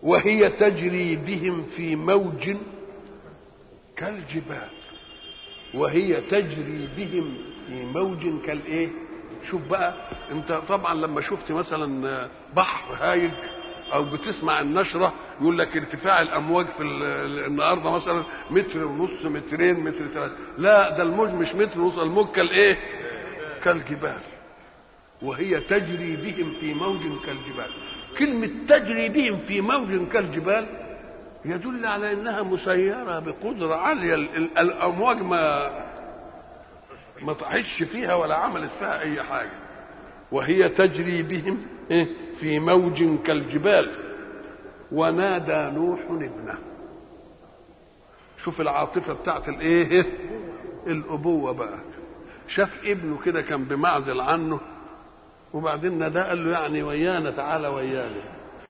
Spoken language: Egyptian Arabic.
وهي تجري بهم في موج كالجبال وهي تجري بهم في موج كالايه شوف بقى انت طبعا لما شفت مثلا بحر هايج او بتسمع النشره يقول لك ارتفاع الامواج في النهارده مثلا متر ونص مترين متر ثلاثه لا ده الموج مش متر ونص الموج كالايه كالجبال وهي تجري بهم في موج كالجبال كلمة تجري بهم في موج كالجبال يدل على انها مسيرة بقدرة عالية الامواج ما ما طحش فيها ولا عملت فيها اي حاجة وهي تجري بهم في موج كالجبال ونادى نوح ابنه شوف العاطفة بتاعت الايه الابوة بقى شاف ابنه كده كان بمعزل عنه وبعدين نادى قال له يعني ويانا تعالى ويانا